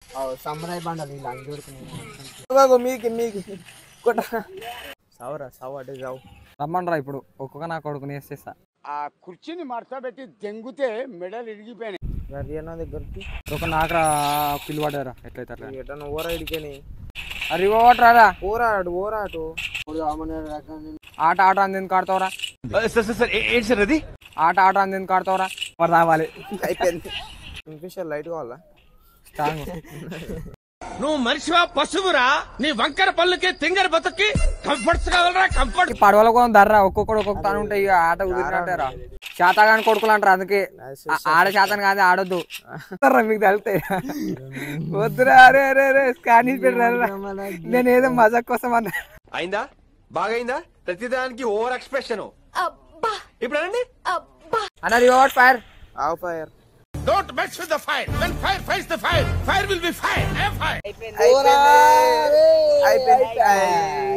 సమ్మరాయి బండలు ఇలా దొరుకుతున్నాయి మీకు మీకు కొట్ట సావరా సావు అంటే సావు రమ్మనరా ఇప్పుడు ఒక్కొక్క నా కొడుకుని వేసేస్తా ఆ కుర్చీని మడతబెట్టి దెంగితే మెడలు ఇరిగిపోయినాయి మరి నా దగ్గరికి ఒక నాకు పిల్లు పడ్డారా ఎట్లయితే అట్లా ఎటన్నా ఓరా ఇడికని అరే ఓట్ రారా ఓరాడు ఓరాటు ఆట ఆట అందింది కాడతావరా ఆట ఆట అందింది కాడతావరా మరి రావాలి అయిపోయింది కింగ్ఫిషర్ లైట్ కావాలా స్ట్రాంగ్ నువ్వు మనిషివా పశువురా నీ వంకర పళ్ళుకి తింగర బతుక్కి కంఫర్ట్స్ కావాలరా కంఫర్ట్ ఈ పడవల కోసం ధర్రా ఒక్కొక్కడు ఒక్కొక్క తాను ఉంటాయి ఇక ఆట కుదిరినట్టారా శాతగాని కొడుకులు అంటారు అందుకే ఆ- ఆడ శాతం కాదు ఆడొద్దు ధర్రా మీకు తెలితే వద్దురా అరే అరే అరే స్కాన్ పెట్టారా నేను ఏదో మజాక్ కోసం అన్నా అయిందా బాగైందా ప్రతిదానికి ఓవర్ ఎక్స్ప్రెషన్ ఇప్పుడు అనండి అన్న reward fire of fire don't mess with the fire when fire fires the fire fire will be fire I fire అయిపోయింది అయిపోయింది